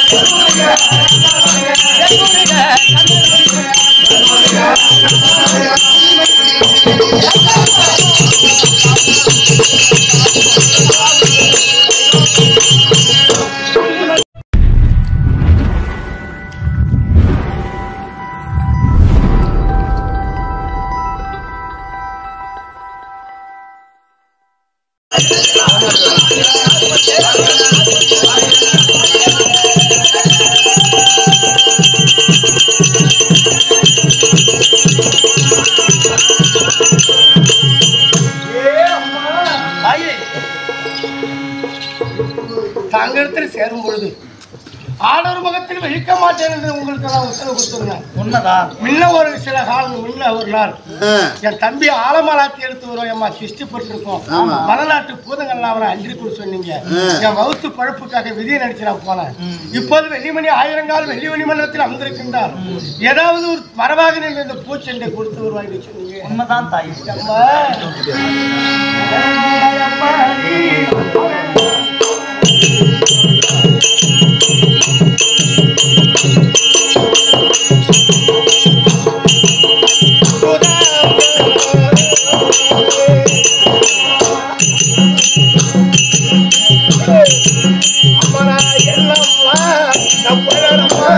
தாயே தங்களிடத்தில் சேரும் பொழுது ஆடவர் முகத்தில் விழிக்க மாட்டேன் என்று உங்களுக்கு நான் உத்தரவு கொடுத்துருந்தேன் உண்மைதான் முன்ன ஒரு சில காலம் முன்ன ஒரு நாள் ஆ, என் தம்பி ஆலமலாத்தி எடுத்து வருவோம் எம்மா கிஷ்டப்பட்டிருக்கோம் ஆமா. மலைநாட்டு பூதங்கள்லாம் அவனை அஞ்சலி கொடு சொன்னீங்க ஆ. என் வகுத்து பழப்புக்காக விதியை நினைச்சு நான் போனேன் இப்போது வெள்ளிமணி ஆயிரங்கால் வெள்ளிமணி மண்டலத்தில் அமர்ந்திருக்கின்றார் ஏதாவது ஒரு மரபாக இந்த பூச்செண்டை கொடுத்து வருவாங்க சொன்னீங்க உண்மைதான் தாயே அம்மா. அம்மா, என்னம்மா, நம்புறேனம்மா,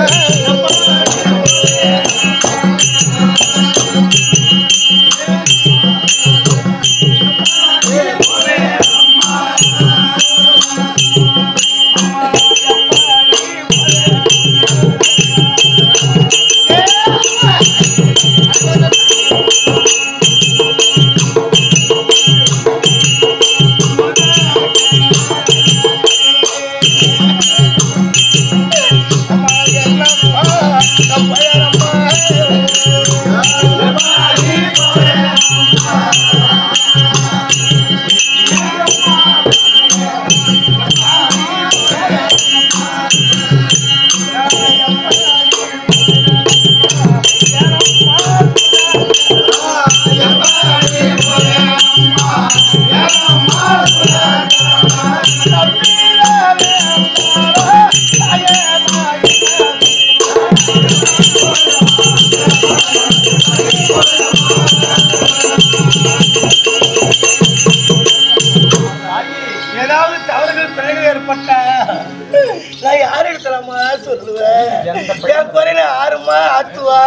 அம்மா, என்னம்மா, நம்புறேனம்மா. ஏதாவது தவறுகள் பிறகு ஏற்பட்ட நான் யார் எடுக்கலாமா சொல்லுவேன் என் குறையில ஆறுமா ஆத்துவா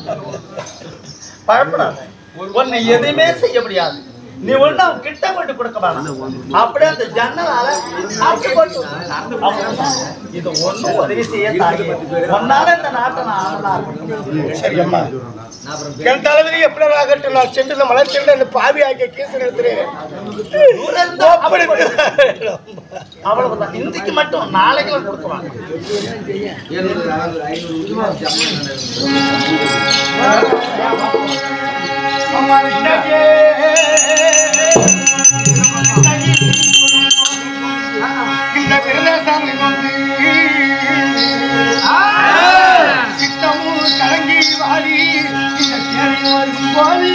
பயப்படாத உன்னை எதுவுமே செய்ய முடியாது நீ ஒண்ணு அவன் கிட்ட கொண்டு கொடுக்க வேணாம் அப்படியே அந்த ஜன்னலால ஆட்டு போட்டு அவ்வளவுதான். இது ஒண்ணும் உதவி செய்ய தாயே ஒன்னால இந்த நாட்டை நான் ஆளலாம் சரி அம்மா என் தலைவரி எப்படி ஆகட்டும் நான் சென்று இந்த மலை சென்று அந்த பாவி ஆகிய கீசன் எடுத்துறேன் அப்படி அவ்வளவுதான் இன்றைக்கு மட்டும் நாளைக்கு கொடுக்குவாங்க அம்மா விட்டாக்கே. இந்த விருதாசாமி வந்து சித்தமும் கலங்கி வாடி இந்த தேவை வரும் போது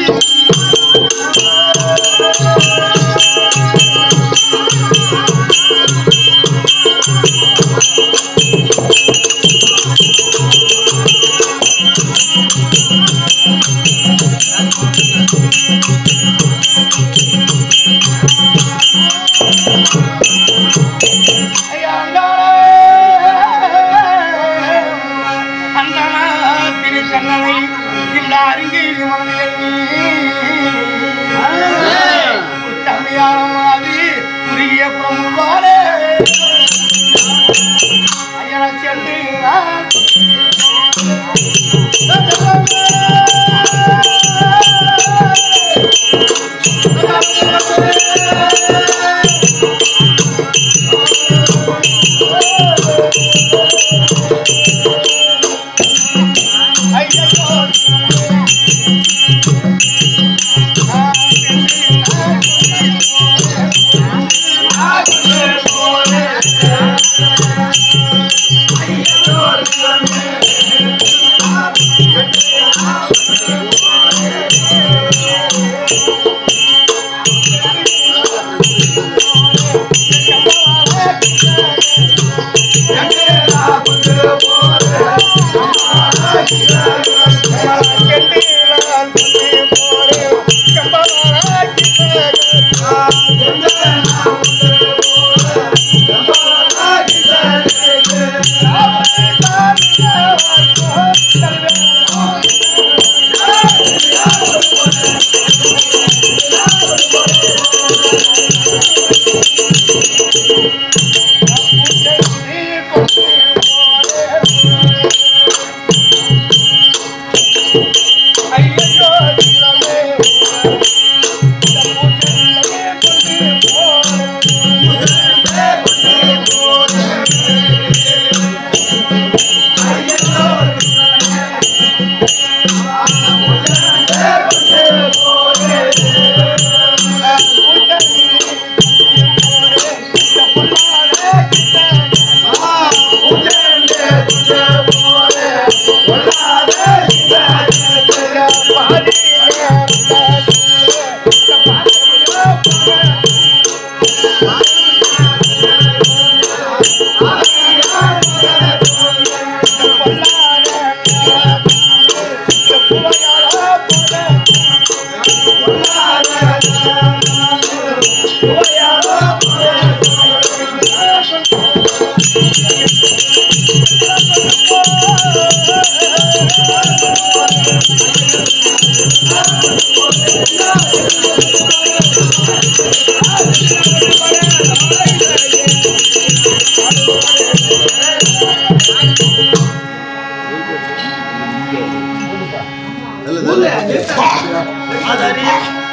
அதறி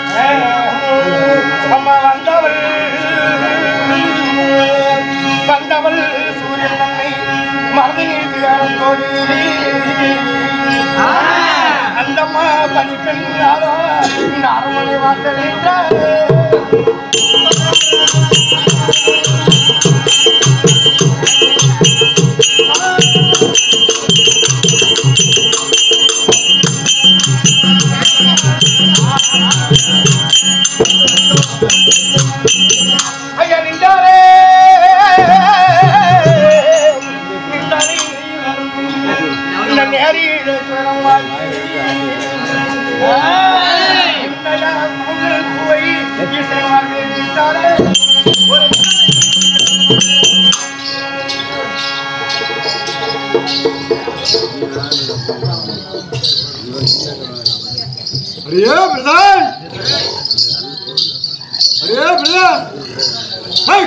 அம்மா வந்தவள் வந்தவள் சூரியன் நம்மை மறந்து நீட்டுகாரத்தோடு அந்தம்மா பணிப்பெண் யாரோ இந்த அரண்மனை வாசல் நின்றார் ஐயா நின்றாரே நின்றாரே இந்த நேரில் போய் இசைவார்கள் நின்றாரே ஒரு அடியே பிரதான் அடியே பிரதான் ஹை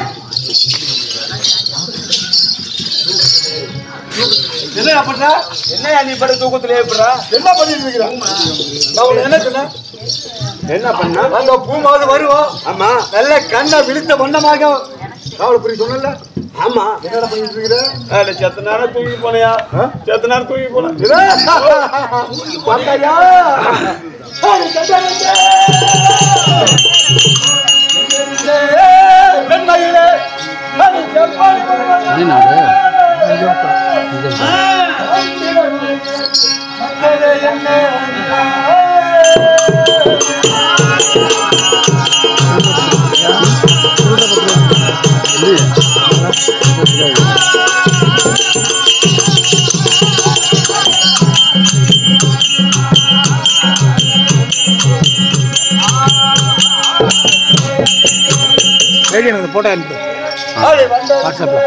என்ன பண்ற என்னையா நீ படுத்து தூக்கத்திலே எப்படா என்ன பண்ணிட்டு இருக்கிற நான் உனக்கு என்ன சொன்னேன் என்ன பண்ணா அந்த பூ மாதம் வருவோம் ஆமா நல்ல கண்ணை விழித்த வண்ணமாக காவல் புரிய சொன்னல ஆமா என்னடா பண்ணிட்டு இருக்கிற அதுல செத்த நேரம் தூங்கி போனையா செத்த நேரம் தூங்கி போன வந்தாயா பெண்மையிலே அது செம்பாடி மக்களே என்ன எனக்கு போட்டோ அனுப்பு வாட்ஸ்அப்ல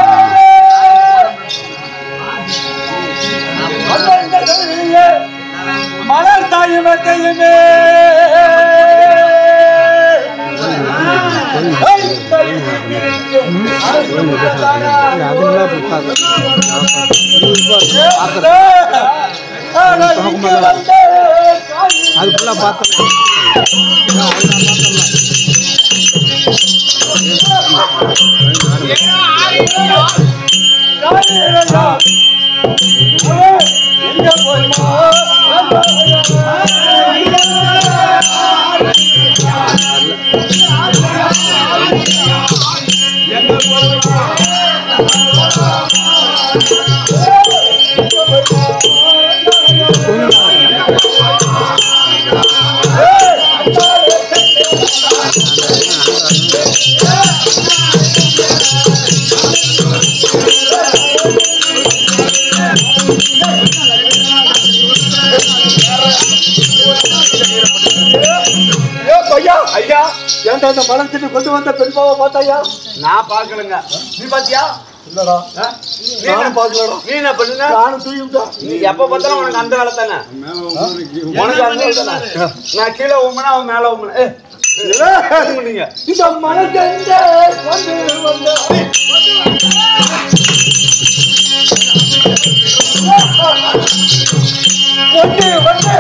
மலர் தாயும் மெத்தையுமே அது ஃபுல்லாக பார்த்தோம் ஏ பையா ஐயா ஏன்டா இந்த மலம் திட்டு கொண்டு வந்த பெண் பாவை பார்த்தாயா நான் பாக்கலங்க நீ பாத்தியா இல்லடா நானும் பார்க்கலடா நீ என்ன பண்ணுன நானும் தூக்கி விட்டேன் நீ எப்ப பார்த்தாலும் உனக்கு அந்த வேலை தானே உனக்கு அந்த வேலை தானே நான் கீழே உம்மனா அவன் மேல உம்மனா ஏ நீங்க இந்த மனக்கெந்த கொண்டு வந்த கொண்டு வந்து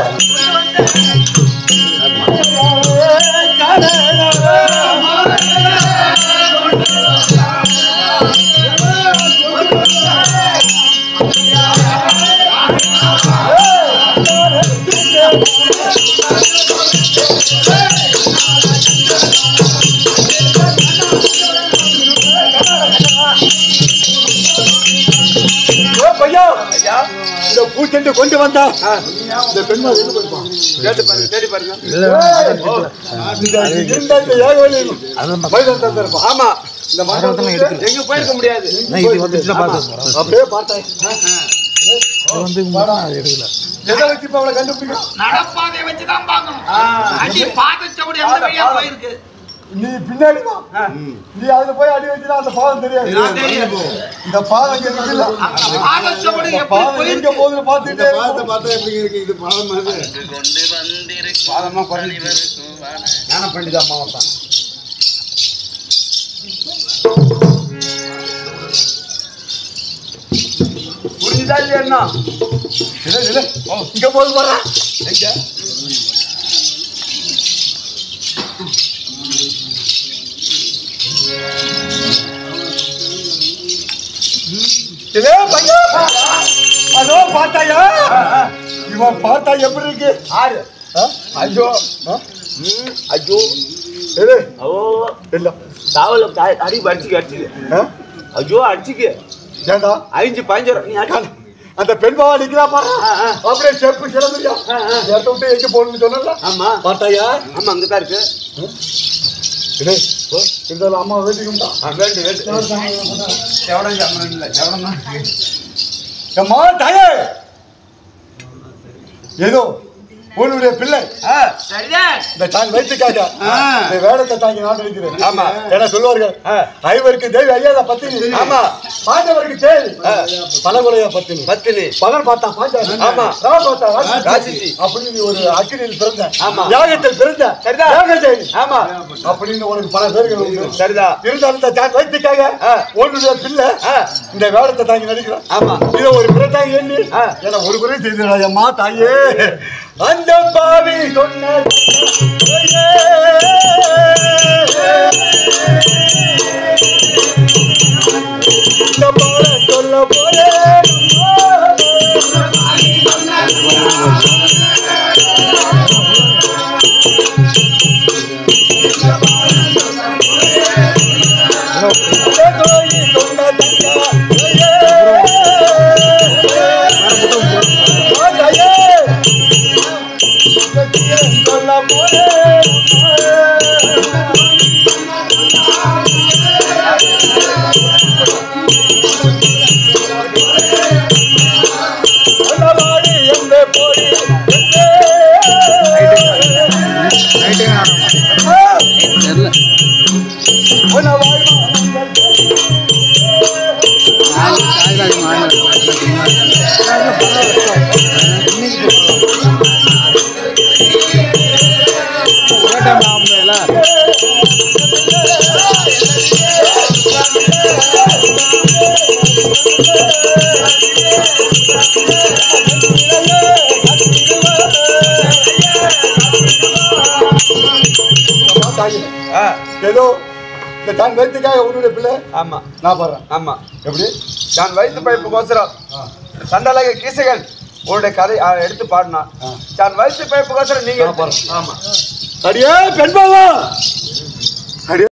ஏ பையா ஐயா இந்த பூச்செண்டு கொண்டு வந்தா இந்த பெண்மா எங்க போயிருப்பான் கேட்டு பாருங்க தேடி பாருங்க இந்த இருந்த இந்த ஏகவழி மைதானத்துல இருப்பான் ஆமா இந்த மண்டபத்துல எங்க போயிருக்க முடியாது இது வந்துச்சுன்னா பார்த்து அப்படியே பார்த்தேன் அது வந்து அது எடுக்கல எதை வச்சு இப்ப அவளை கண்டுபிடிக்க நடப்பாதை வச்சுதான் பார்க்கணும் அடி பாதச்சபடி எந்த வழியா போயிருக்கு நீ பின்னாடி வா நீ அதுல போய் அடி வச்சுனா அந்த பாதம் தெரியாது இந்த பாதம் இங்க இருக்குல்ல அந்த பாதச்சபடி இந்த எப்படி பாதம் எங்க போயிருக்கு போகுதுன்னு பார்த்துட்டே பாதத்தை பார்த்தா எப்படி இருக்கு இது பழம் மாதிரி பாதமா குறைஞ்சிட்டு ஞான பண்டிதா அம்மாவை தான் புரிஞ்சுதா இல்லையா என்ன இல்ல இல்ல இங்க போகுது பாரு எங்க இதே பையன் அதோ பார்த்தாயா இவன் பார்த்தா எப்படி இருக்கு ஆறு ஆ? ஐயோ ஆ? ம், ஐயோ எது ஓ இல்ல தாவல அடி அடிச்சுக்க அடிச்சுக்க ஆ? ஐயோ அடிச்சுக்க ஏண்டா அழிஞ்சு பாஞ்சரம் நீ அடி அந்த பெண் பாவா நிக்கிறா பாரு ஆ, ஆ. அப்படியே செப்பு கிளம்பியா ஏத்த விட்டு எங்க போகணும்னு சொன்னல ஆமா பார்த்தாயா ஆமா அங்கதான் இருக்கு இதே இருந்தாலும் அம்மா வேண்டிக்கும்டா ஆ, வேண்டு வேண்டு செவடம் சாமரம் இல்ல செவடம் தான் அம்மா தாயே ஏதோ உன்னுடைய பிள்ளை சரிதான் இந்த தான் வைத்துக்காக இந்த வேடத்தை தாங்கி நான் இருக்கிறேன் ஆமா. என சொல்லுவார்கள் ஐவருக்கு தேவி ஐயாத பத்தினி ஆமா. பாண்டவருக்கு தேவி பலகுலைய பத்தினி பத்தினி பலன் பார்த்தா பாஞ்சாலி ஆமா. ராம் பார்த்தா ராட்சசி. ராட்சசி. அப்படின்னு நீ ஒரு அக்கினியில் பிறந்த ஆமா. யாகத்தில் பிறந்த சரிதான். யாகஜெயி. ஆமா அப்படின்னு உனக்கு பல பேர்கள் உண்டு சரிதா இருந்தாலும் இந்த தான் வைத்துக்காக ஆ. உன்னுடைய பிள்ளை ஆ. இந்த வேடத்தை தாங்கி நடிக்கிறான் ஆமா இதை ஒரு பிறத்தாங்க எண்ணி ஆ. என ஒரு குறை செய்திடாயம்மா தாயே அந்த பாவி சொன்ன இந்த பாட சொல்ல போறேன் சொன்ன சொல்ல போறேன் அண்ணவாடி எங்கே போடி ஆ, ஏதோ இந்த தான் வைத்துக்காக உன்னுடைய பிள்ளை ஆமா நான் பாடுறேன் ஆமா எப்படி நான் வயிற்று பைப்புக்கோசரம் சண்டலக கீசகன் உங்களுடைய கதை ஆ, எடுத்து பாடினா நான் வயிற்று பைப்புக்கோசரம் நீங்க நான் பாடுறேன். ஆமா அடியே பெண் பாவா